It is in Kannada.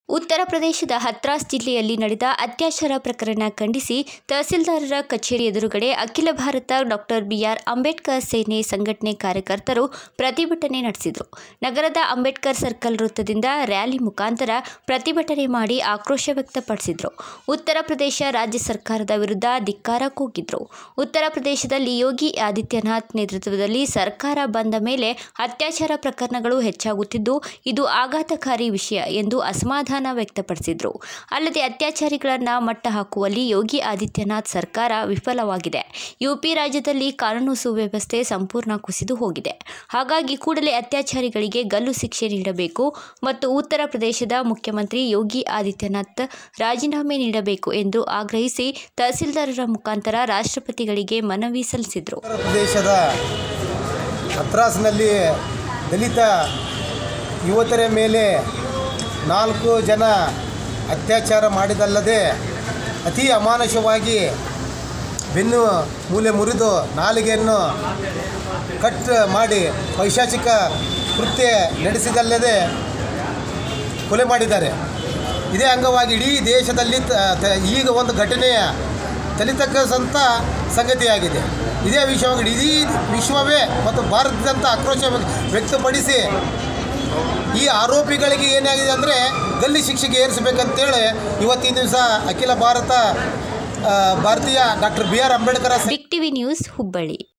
ಉತ್ತರ ಪ್ರದೇಶದ ಹತ್ರಾಸ್ ಜಿಲ್ಲೆಯಲ್ಲಿ ನಡೆದ ಅತ್ಯಾಚಾರ ಪ್ರಕರಣ ಖಂಡಿಸಿ ತಹಸೀಲ್ದಾರರ ಕಚೇರಿ ಎದುರುಗಡೆ ಅಖಿಲ ಭಾರತ ಡಾಕ್ಟರ್ ಬಿಆರ್ ಅಂಬೇಡ್ಕರ್ ಸೇನೆ ಸಂಘಟನೆ ಕಾರ್ಯಕರ್ತರು ಪ್ರತಿಭಟನೆ ನಡೆಸಿದರು ನಗರದ ಅಂಬೇಡ್ಕರ್ ಸರ್ಕಲ್ ವೃತ್ತದಿಂದ ರ್ಯಾಲಿ ಮುಖಾಂತರ ಪ್ರತಿಭಟನೆ ಮಾಡಿ ಆಕ್ರೋಶ ವ್ಯಕ್ತಪಡಿಸಿದರು ಉತ್ತರ ಪ್ರದೇಶ ರಾಜ್ಯ ಸರ್ಕಾರದ ವಿರುದ್ಧ ಧಿಕ್ಕಾರ ಕೂಗಿದ್ರು ಉತ್ತರ ಪ್ರದೇಶದಲ್ಲಿ ಯೋಗಿ ಆದಿತ್ಯನಾಥ್ ನೇತೃತ್ವದಲ್ಲಿ ಸರ್ಕಾರ ಬಂದ ಮೇಲೆ ಅತ್ಯಾಚಾರ ಪ್ರಕರಣಗಳು ಹೆಚ್ಚಾಗುತ್ತಿದ್ದು ಇದು ಆಘಾತಕಾರಿ ವಿಷಯ ಎಂದು ಅಸಮಾಧಾನ ವ್ಯಕ್ತಪಡಿಸಿದರು ಅಲ್ಲದೆ ಅತ್ಯಾಚಾರಿಗಳನ್ನು ಮಟ್ಟ ಹಾಕುವಲ್ಲಿ ಯೋಗಿ ಆದಿತ್ಯನಾಥ್ ಸರ್ಕಾರ ವಿಫಲವಾಗಿದೆ ಯುಪಿ ರಾಜ್ಯದಲ್ಲಿ ಕಾನೂನು ಸುವ್ಯವಸ್ಥೆ ಸಂಪೂರ್ಣ ಕುಸಿದು ಹೋಗಿದೆ ಹಾಗಾಗಿ ಕೂಡಲೇ ಅತ್ಯಾಚಾರಿಗಳಿಗೆ ಗಲ್ಲು ಶಿಕ್ಷೆ ನೀಡಬೇಕು ಮತ್ತು ಉತ್ತರ ಪ್ರದೇಶದ ಮುಖ್ಯಮಂತ್ರಿ ಯೋಗಿ ಆದಿತ್ಯನಾಥ್ ರಾಜೀನಾಮೆ ನೀಡಬೇಕು ಎಂದು ಆಗ್ರಹಿಸಿ ತಹಸೀಲ್ದಾರರ ಮುಖಾಂತರ ರಾಷ್ಟ್ರಪತಿಗಳಿಗೆ ಮನವಿ ಸಲ್ಲಿಸಿದರು ಉತ್ತರ ಪ್ರದೇಶದ ಹತ್ರಾಸ್ನಲ್ಲಿ ದಲಿತ ಯುವತಿಯರ ಮೇಲೆ ನಾಲ್ಕು ಜನ ಅತ್ಯಾಚಾರ ಮಾಡಿದಲ್ಲದೆ ಅತಿ ಅಮಾನುಷವಾಗಿ ಬೆನ್ನು ಮೂಲೆ ಮುರಿದು ನಾಲಿಗೆಯನ್ನು ಕಟ್ ಮಾಡಿ ಪೈಶಾಚಿಕ ಕೃತ್ಯ ನಡೆಸಿದಲ್ಲದೆ ಕೊಲೆ ಮಾಡಿದ್ದಾರೆ ಇದೇ ಅಂಗವಾಗಿ ಇಡೀ ದೇಶದಲ್ಲಿ ತ- ತ- ಈಗ ಒಂದು ಘಟನೆಯ ತಲಿತಕ್ಕಂಥ ಸಂಗತಿಯಾಗಿದೆ ಇದೇ ವಿಷಯವಾಗಿ ಇಡೀ ವಿಶ್ವವೇ ಮತ್ತು ಭಾರತದಂಥ ಆಕ್ರೋಶ ವ್ಯ- ವ್ಯಕ್ತಪಡಿಸಿ ಈ ಆರೋಪಿಗಳಿಗೆ ಏನಾಗಿದೆ ಅಂದರೆ ಗಲ್ಲಿ ಶಿಕ್ಷೆಗೆ ಏರಿಸಬೇಕಂತೇಳಿ ಇವತ್ತಿನ ದಿವಸ ಅಖಿಲ ಭಾರತ ಆ, ಭಾರತೀಯ doctor B R Ambedkar big TV news Hubballi